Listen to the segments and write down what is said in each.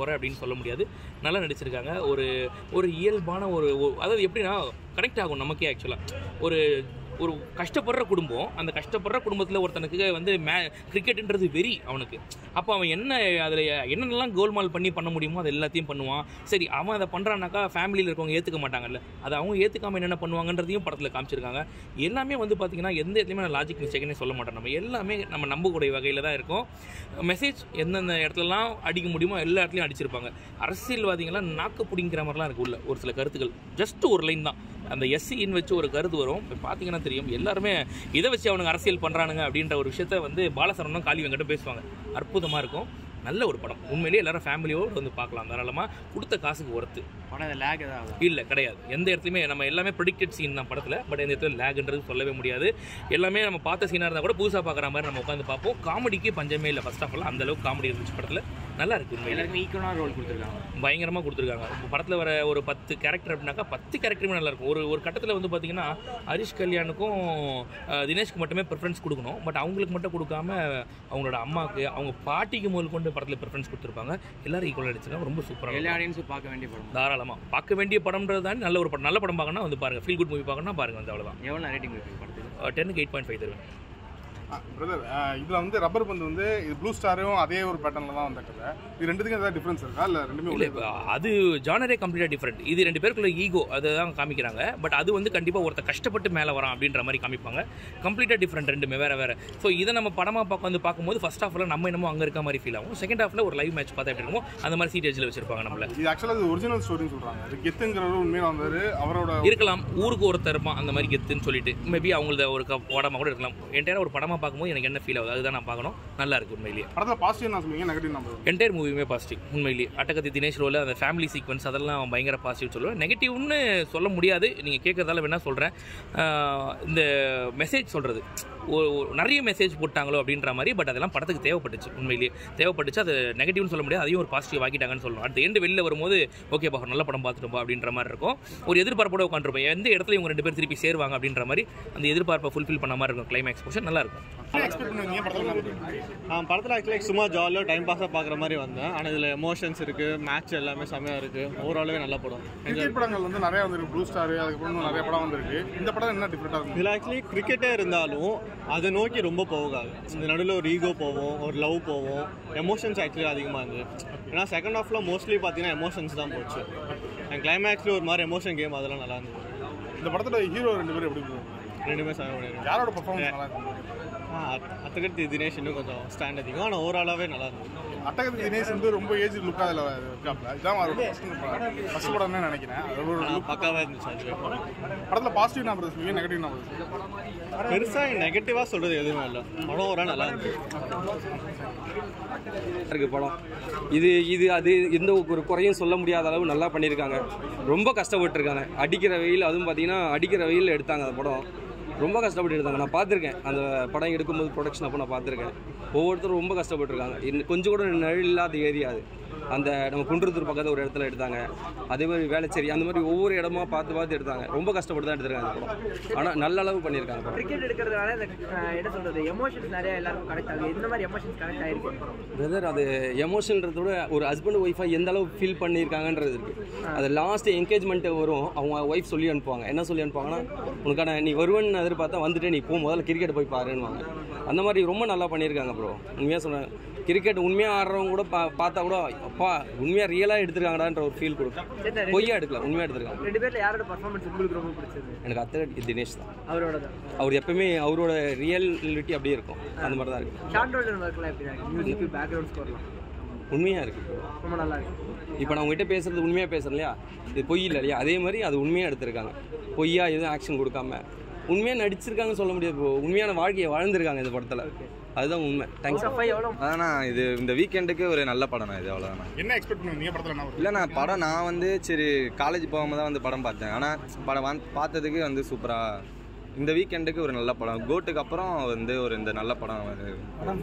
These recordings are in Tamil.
குறை அப்படின்னு சொல்ல முடியாது நல்லா நடிச்சிருக்காங்க ஒரு ஒரு இயல்பான ஒரு ஒரு- அதாவது எப்படின்னா கனெக்ட் ஆகும் நமக்கே ஆக்சுவலாக ஒரு ஒரு கஷ்டப்படுற குடும்பம் அந்த கஷ்டப்படுற குடும்பத்தில் ஒருத்தனுக்கு வந்து மே கிரிக்கெட்டுன்றது வெறி அவனுக்கு அப்போ அவன் என்ன அதில் என்னென்னலாம் கோல்மால் பண்ணி பண்ண முடியுமோ அது எல்லாத்தையும் பண்ணுவான் சரி அவன் அதை பண்ணுறானாக்கா ஃபேமிலியில் இருக்கவங்க ஏற்றுக்க மாட்டாங்கல்ல அதை அவங்க ஏற்றுக்காம என்னென்ன பண்ணுவாங்கன்றதையும் படத்தில் காமிச்சிருக்காங்க எல்லாமே வந்து பார்த்திங்கன்னா எந்த இடத்துலையுமே நான் லாஜிக் மிஸ்டேக்னே சொல்ல மாட்டோம் நம்ம எல்லாமே நம்ம நம்பக்கூடிய வகையில் தான் இருக்கும் மெசேஜ் எந்தெந்த இடத்துலலாம் அடிக்க முடியுமோ எல்லா இடத்துலையும் அடிச்சிருப்பாங்க அரசியல்வாதிகள்லாம் நாக்கு பிடிங்கிற மாதிரிலாம் இருக்கு உள்ள ஒரு சில கருத்துக்கள் ஜஸ்ட் ஒரு லைன் தான் அந்த எஸ்சின்னு வச்சு ஒரு கருத்து வரும் இப்போ பார்த்தீங்கன்னா தெரியும் எல்லாருமே இதை வச்சு அவனுங்க அரசியல் பண்ணுறானுங்க அப்படின்ற ஒரு விஷயத்த வந்து பாலசரவணும் காளி வெங்கட்டும் பேசுவாங்க அற்புதமாக இருக்கும் நல்ல ஒரு படம் உண்மையிலேயே எல்லாரும் ஃபேமிலியோடு வந்து பார்க்கலாம் தாராளமாக கொடுத்த காசுக்கு ஒர்த்து படம் லேக் ஏதாவது இல்லை கிடையாது எந்த இடத்துலையுமே நம்ம எல்லாமே ப்ரிடிக்டட் சீன் தான் படத்தில் பட் எந்த இடத்துல லேக்ன்றது சொல்லவே முடியாது எல்லாமே நம்ம பார்த்த சீனாக இருந்தால் கூட புதுசாக பார்க்குற மாதிரி நம்ம உட்காந்து பார்ப்போம் காமெடிக்கு பஞ்சமே இல்லை ஃபர்ஸ்ட் ஆஃப் ஆல் அந்த அளவுக்கு காமெடி இருந்துச்சு படத்தில் நல்லா இருக்கு உண்மையிலே எல்லாருக்கும் ஈக்குவலான ரோல் கொடுத்துருக்காங்க பயங்கரமாக கொடுத்துருக்காங்க இப்போ படத்தில் வர ஒரு பத்து கேரக்டர் அப்படின்னாக்கா பத்து கேரக்டருமே நல்லா இருக்கும் ஒரு ஒரு கட்டத்தில் வந்து பார்த்தீங்கன்னா ஹரிஷ் கல்யாணுக்கும் அஹ், தினேஷ்க்கு மட்டுமே ப்ரிஃபரன்ஸ் கொடுக்கணும் பட் அவங்களுக்கு மட்டும் கொடுக்காம அவங்களோட அம்மாவுக்கு அவங்க பாட்டிக்கு முதல் கொண்டு படத்தில் ப்ரிஃபரன்ஸ் கொடுத்துருப்பாங்க எல்லாரும் ஈக்குவலாக அடிச்சிருக்காங்க ரொம்ப சூப்பராக எல்லா ஆடியன்ஸும் பார்க்க வேண்டிய படம் தாராளமாக பார்க்க வேண்டிய படம்ன்றது தான் நல்ல ஒரு படம் நல்ல படம் பார்க்கணும்னா வந்து பாருங்கள் ஃபீல் குட் மூவி பார்க்கணும்னா பாருங்கள் வந்து அவ்வளோதான் எவ்வளோ ரேட்டிங் இருக்கு படத்துக்கு டென்னுக்கு எயிட் பாயிண்ட் ஃபைவ் தருவேன் பிரதர் இதில் வந்து ரப்பர் பந்து வந்து இது ப்ளூ ஸ்டாரும் அதே ஒரு பேட்டர்னில் தான் வந்த கதை இது ரெண்டுத்துக்கும் ஏதாவது டிஃப்ரென்ஸ் இருக்கா இல்லை ரெண்டுமே இல்லை ஒரே இப்போ அது ஜானரே கம்ப்ளீட்டாக டிஃப்ரெண்ட் இது ரெண்டு பேருக்குள்ள ஈகோ அதை தான் காமிக்கிறாங்க பட் அது வந்து கண்டிப்பாக ஒருத்தர் கஷ்டப்பட்டு மேலே வரான் அப்படின்ற மாதிரி காமிப்பாங்க கம்ப்ளீட்டாக டிஃப்ரெண்ட் ரெண்டுமே வேறு வேறு ஸோ இதை நம்ம படமாக பார்க்க வந்து பார்க்கும்போது ஃபஸ்ட் ஹாஃபில் நம்ம என்னமோ அங்கே இருக்க மாதிரி ஃபீல் ஆகும் செகண்ட் ஹாஃபில் ஒரு லைவ் மேட்ச் பார்த்தா எப்படி இருக்குமோ அந்த மாதிரி சீட்டேஜில் வச்சிருப்பாங்க நம்மள இது ஆக்சுவலாக இது ஒரிஜினல் ஸ்டோரின்னு சொல்கிறாங்க இது கெத்துங்கிறவர் உண்மையாக வந்தார் அவரோட இருக்கலாம் ஊருக்கு ஒருத்தர் இருப்பான் அந்த மாதிரி கெத்துன்னு சொல்லிட்டு மேபி அவங்களத ஒரு க- படமா கூட இருக்கலாம் என்டையராக ஒரு படமாக பார்க்கும்போது எனக்கு என்ன ஃபீல் ஆகுது அதுதான் நான் பார்க்கணும் நல்லா இருக்கு உண்மையிலேயே படத்தில் பாசிட்டிவ் நான் சொல்லுவீங்க நெகட்டிவ் நம்பர் என்டையர் மூவியுமே பாசிட்டிவ் உண்மையிலேயே அட்டகத்தி தினேஷ் ரோல் அந்த ஃபேமிலி சீக்வன்ஸ் அதெல்லாம் பயங்கர பாசிட்டிவ் சொல்லுவேன் நெகட்டிவ்னு சொல்ல முடியாது நீங்கள் கேட்கறதால வேணால் சொல்கிறேன் இந்த மெசேஜ் சொல்கிறது நிறைய மெசேஜ் போட்டாங்களோ அப்படின்ற மாதிரி பட் அதெல்லாம் படத்துக்கு தேவைப்பட்டுச்சு உண்மையிலேயே தேவைப்பட்டுச்சு அது நெகட்டிவ்னு சொல்ல முடியாது அதையும் ஒரு பாசிட்டிவ் ஆக்கிட்டாங்கன்னு சொல்லணும் அடுத்த எண்டு வெளில வரும்போது ஓகே பா நல்ல படம் பார்த்துட்டோம்பா அப்படின்ற மாதிரி இருக்கும் ஒரு எதிர்பார்ப்போட உட்காந்துருப்போம் எந்த இடத்துல இவங்க ரெண்டு பேர் திருப்பி சேருவாங்க அப்படின்ற மாதிரி அந்த எதிர்பார்ப்பை ஃபுல்ஃபில் பண்ண மாதிரி இருக்கும் கிளைமேக்ஸ் போர்ஷன் நல்லா இருக்கும் என்ன எக்ஸ்பெக்ட் பண்ணுவீங்க படத்தில் என்ன பண்ணுவீங்க நான் படத்தில் ஆக்சுவலாக சும்மா ஜாலியாக டைம் பாஸாக பார்க்குற மாதிரி வந்தேன் ஆனால் இதில் எமோஷன்ஸ் இருக்குது மேட்ச் எல்லாமே செம்மையாக இருக்குது ஓவராலாகவே நல்ல படம் கிரிக்கெட் படங்கள் வந்து நிறைய வந்திருக்கு ப்ளூ ஸ்டார் அதுக்கப்புறம் இன்னும் நிறைய படம் வந்திருக்கு இந்த படம் என்ன டிஃப்ரெண்டாக இருக்கும் இதில் ஆக்சுவலி கிரிக்கெட்டே இருந்தாலும் அதை நோக்கி ரொம்ப போகாது இந்த நடுவில் ஒரு ஈகோ போவோம் ஒரு லவ் போவோம் எமோஷன்ஸ் ஆக்சுவலி அதிகமாக இருந்தது ஏன்னா செகண்ட் ஹாஃபில் மோஸ்ட்லி பார்த்தீங்கன்னா எமோஷன்ஸ் தான் போச்சு அண்ட் கிளைமேக்ஸில் ஒரு மாதிரி எமோஷன் கேம் அதெல்லாம் நல்லா இருந்தது இந்த படத்தில் ஹீரோ ரெண்டு பேரும் எப்படி இருக்கும் ரெண்டுமே செம்ம பண்ணியிருக்கேன் யாரோட பர்ஃபார்மன்ஸ் நல்லா இருக்கும் அத்தகத்தி தினேஷ் இன்னும் கொஞ்சம் ஸ்டாண்ட் அதிகம் ஆனால் ஓவராலாகவே நல்லா இருந்தது அட்டகத்தி தினேஷ் வந்து ரொம்ப ஏஜ் லுக்காக அதில் இருக்காப்ல இதான் அவரோட ஃபஸ்ட் படம்னு நினைக்கிறேன் அது ஒரு ஆனால் பக்காவாக இருந்துச்சு அதுவே படத்தில் பாசிட்டிவ் நம்பர் சொல்லுவீங்க நெகட்டிவ் நம்பர் சொல்லுவீங்க பெருசாக நெகட்டிவாக சொல்கிறது எதுவுமே இல்லை படம் ஓரா நல்லா இருந்துச்சு இருக்கு படம் இது இது அது எந்த ஒரு குறையும் சொல்ல முடியாத அளவு நல்லா பண்ணியிருக்காங்க ரொம்ப கஷ்டப்பட்டுருக்காங்க அடிக்கிற வெயில் அதுவும் பார்த்தீங்கன்னா அடிக்கிற வெயில் எடுத்தாங்க அந்த படம் ரொம்ப கஷ்டப்பட்டு எடுத்தாங்க நான் பார்த்துருக்கேன் அந்த படம் எடுக்கும்போது ப்ரொடக்ஷன் அப்போ நான் பார்த்துருக்கேன் ஒவ்வொருத்தரும் ரொம்ப கஷ்டப்பட்டுருக்காங்க இன்னும் கொஞ்சம் கூட நிழல் இல்லாத ஏரியா அது அந்த நம்ம குன்றத்தூர் பக்கத்தில் ஒரு இடத்துல எடுத்தாங்க அதே மாதிரி வேளச்சேரி அந்த மாதிரி ஒவ்வொரு இடமா பார்த்து பார்த்து எடுத்தாங்க ரொம்ப கஷ்டப்பட்டு தான் எடுத்திருக்காங்க அந்த படம் ஆனால் நல்ல அளவு பண்ணியிருக்காங்க படம் கிரிக்கெட் எடுக்கிறதுனால இந்த அஹ், என்ன சொல்றது எமோஷன்ஸ் நிறைய எல்லாருக்கும் கனெக்ட் ஆகுது எந்த மாதிரி எமோஷன்ஸ் கனெக்ட் ஆயிருக்கு பிரதர் அது எமோஷன்ன்றத விட ஒரு ஹஸ்பண்ட் ஒய்ஃபாக எந்த அளவு ஃபீல் பண்ணியிருக்காங்கன்றது இருக்கு அது லாஸ்ட் என்கேஜ்மெண்ட் வரும் அவங்க ஒய்ஃப் சொல்லி அனுப்புவாங்க என்ன சொல்லி அனுப்புவாங்கன்னா உனக்கான நீ வருவன்னு எதிர்பார்த்தா வந்துட்டு நீ போ முதல்ல கிரிக்கெட் போய் பாருன்னுவாங்க அந்த மாதிரி ரொம்ப நல்லா பண்ணியிருக்காங்க ப்ரோ உண்மையாக சொல்கிறேன் கிரிக்கெட் உண்மையாக ஆடுறவங்க கூட பா பார்த்தா கூட அப்பா உண்மையாக ரியலாக எடுத்திருக்காங்கடான்ற ஒரு ஃபீல் கொடுக்கும் சரி, நான் பொய்யா எடுக்கல உண்மையாக எடுத்திருக்காங்க ரெண்டு பேர்ல யாரோட பர்ஃபார்மன்ஸ் உங்களுக்கு ரொம்ப பிடிச்சது எனக்கு அத்தனை தினேஷ் தான் அவரோட தான் அவர் எப்பவுமே அவரோட ரியாலிட்டி அப்படியே இருக்கும் அந்த மாதிரி தான் இருக்கு ஷாண்டோல்டன் ஒர்க்லாம் எப்படி இருக்கு மியூசிக் பேக்ரவுண்ட் ஸ்கோர்லாம் உண்மையாக இருக்குது ரொம்ப நல்லா இருக்கு இப்போ நான் உங்ககிட்ட பேசுறது உண்மையாக பேசுறேன் இல்லையா இது பொய் இல்லை இல்லையா அதே மாதிரி அது உண்மையாக எடுத்திருக்காங்க பொய்யா எதுவும் ஆக்ஷன் கொடுக்காம உண்மையாக நடிச்சிருக்காங்கன்னு சொல்ல முடியாது bro. உண்மையான வாழ்க்கையை வாழ்ந்திருக்காங்க இந்த படத்தில் அதுதான் உண்மை தேங்க்ஸ் அப்பா எவ்வளோ அதாண்ணா இது இந்த வீக்கெண்டுக்கு ஒரு நல்ல படம்ண்ணா இது அவ்வளோதாண்ணா என்ன எக்ஸ்பெக்ட் பண்ணுவீங்க படத்தில் என்ன வரும் இல்லைண்ணா படம் நான் வந்து சரி காலேஜ் போகாம தான் வந்து படம் பார்த்தேன் ஆனால் படம் வந்து பார்த்ததுக்கு வந்து சூப்பராக இந்த வீக்கெண்டுக்கு ஒரு நல்ல படம் கோட்டுக்கு அப்புறம் வந்து ஒரு இந்த நல்ல படம் வந்து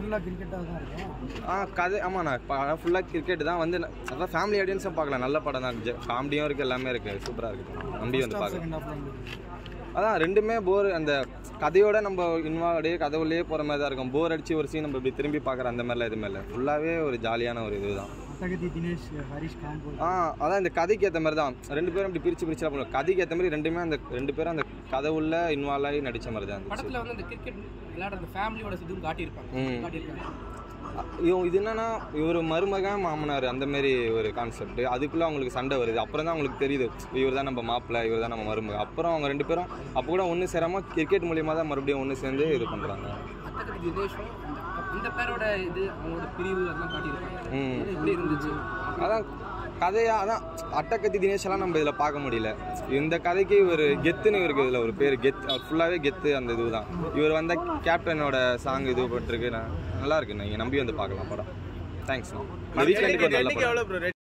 ஆ கதை ஆமாண்ணா படம் ஃபுல்லாக கிரிக்கெட் தான் வந்து ந- அதான் ஃபேமிலி ஆடியன்ஸும் பார்க்கலாம் நல்ல படம் தான் காமெடியும் இருக்குது எல்லாமே இருக்குது சூப்பராக இருக்குது நம்பி வந்து பார்க்கலாம் அதான் ரெண்டுமே போர் அந்த கதையோட நம்ம இன்வால்வ் அப்படியே கதைவுலேயே போகிற மாதிரி தான் இருக்கும் போர் அடிச்சு ஒரு சீன் நம்ம இப்படி திரும்பி பார்க்குற அந்த மாதிரிலாம் எதுவுமே இல்லை ஃபுல்லாகவே ஒரு ஜாலியான ஒரு இதுதான் அட்டகத்தி தினேஷ் ஹரிஷ் காம்போ ஆ அதான் இந்த கதைக்கு ஏற்ற மாதிரி தான் ரெண்டு பேரும் இப்படி பிரித்து பிரிச்சு பண்ணுவோம் கதைக்கு ஏற்ற மாதிரி ரெண்டுமே அந்த ரெண்டு பேரும் அந்த கதை உள்ள இன்வால்வ் ஆகி நடித்த மாதிரி தான் இருந்துச்சு படத்துல வந்து அந்த கிரிக்கெட் விளையாடுற அந்த ஃபேமிலியோட இதுவும் காட்டியிருப்பாங்க ம். காட்டியிருக்காங்க இவன் இது என்னன்னா இவர் மருமகன் மாமனார் அந்த மாதிரி ஒரு கான்செப்ட் அதுக்குள்ள அவங்களுக்கு சண்டை வருது அப்புறம் தான் அவங்களுக்கு தெரியுது இவர் தான் நம்ம மாப்பிள்ளை இவர் தான் நம்ம மருமகன் அப்புறம் அவங்க ரெண்டு பேரும் அப்போ கூட ஒன்று சேராம கிரிக்கெட் மூலியமா தான் மறுபடியும் ஒன்று சேர்ந்து இது பண்ணுறாங்க அத்தகத்தி தினேஷும் இந்த- இந்த பேரோட இது அவங்களோட பிரிவு அதெல்லாம் காட்டியிருப்பாங்க ம் இது எப்படி இருந்துச்சு அதான் கதையா அதான் அட்டக்கத்தி தினேஷ் எல்லாம் நம்ம இதில் பார்க்க முடியல இந்த கதைக்கு ஒரு கெத்துன்னு இருக்கு இதில் ஒரு பேர் கெத் ஃபுல்லாகவே கெத்து அந்த இதுதான் இவர் வந்த கேப்டனோட சாங் இது போட்டிருக்கு நான் நல்லா இருக்கு நீங்கள் நம்பி வந்து பார்க்கலாம் படம் தேங்க்ஸ் வீக்கெண்டுக்கு ஒரு நல்ல படம் எவ்வளோ ப்ரோ